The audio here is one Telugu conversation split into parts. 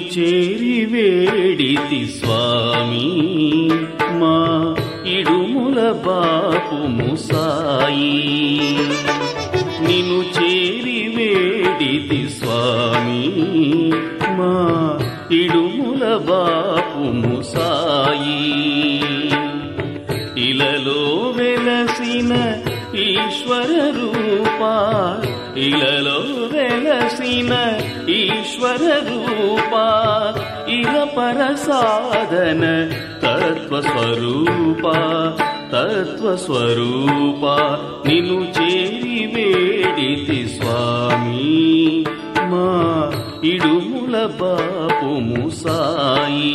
చేరి వేడితి స్వామి మా ఇడుముల బాపు ముసాయి నిను చేరి వేడితి స్వామి మా ఇడుముల బాపు ముసాయి ఇలలో వెలసిన ఈశ్వర రూపా ఇలలో వెలసిన ఈశ్వర రూపా ఇల పర సాధన తత్వ స్వరూప తత్వ స్వరూప నిన్ను చేరి వేడితి స్వామి మా ఇడుముల బాపు ముసాయి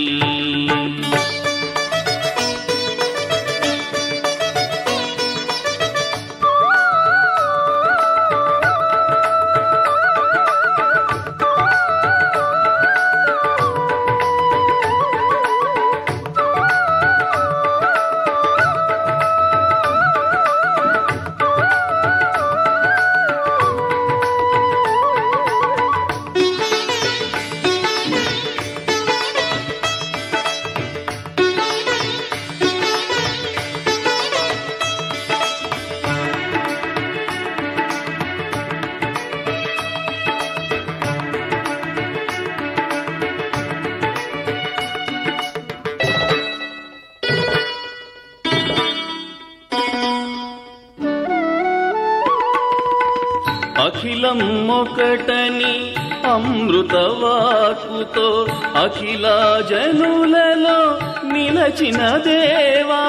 అఖిలం ఒకటని అమృతవాకుతో అఖిల జనులలో నిలచిన దేవా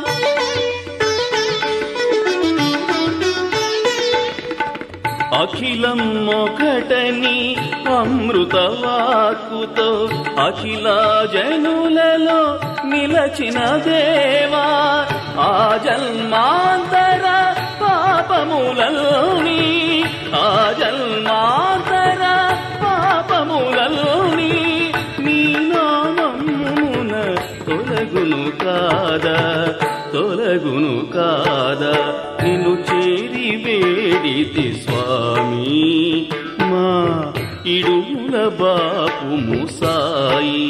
అఖిలం ఒకటని అమృతవాకుతో అఖిల జనులలో నిలచిన దేవా ఆ జన్మాంతర పాపములని ఆ జన్మాంతర పాపములని నీ నామమున తొలగును కాదా తొలగును కాదా నిన్ను చేరి వేడితి స్వామి మా ఇడుముల బాపు ముసాయి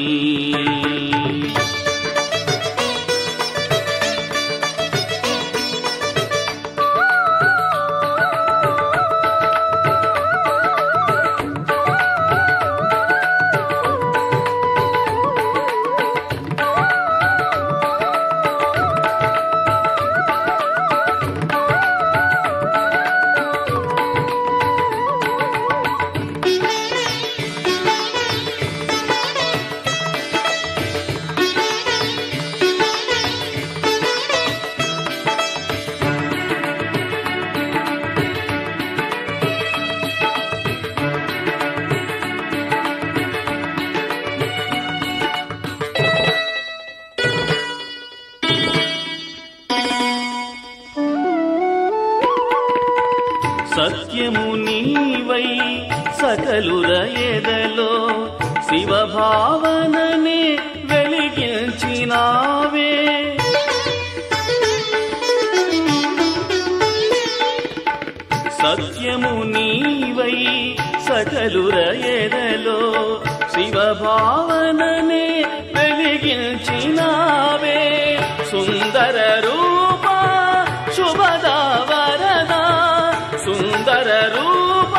సత్యము నీవై సకలుల ఎదలో శివభావననే వెలిగించినావే సత్యము నీవై సకలుర ఎదలో శివభావననే వెలిగించినావే సుందర రూప శుభదావరద సుందర రూప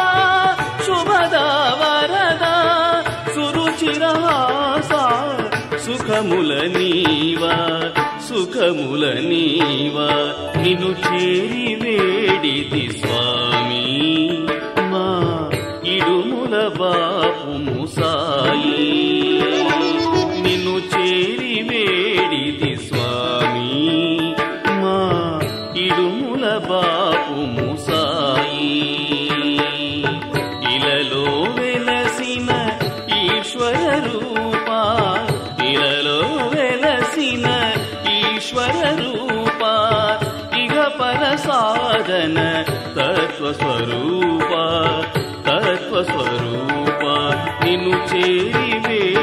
శుభదావరద సురుచిరహాస సుఖముల నీవా సుఖముల నీవా నిన్ను చేరి వేడితి స్వామి మా ఇడుముల బాపు ముసాయి నిన్ను చేరి వేడితి స్వామి మా ఇడుముల బాపు ముసాయి ఇలలో వెలసిన ఈశ్వర రూప ఇలలో వెలసిన ఈశ్వర రూప ఇగ పర సాధన తత్వ స్వరూప తత్వ స్వరూప నిన్ను చేరి వే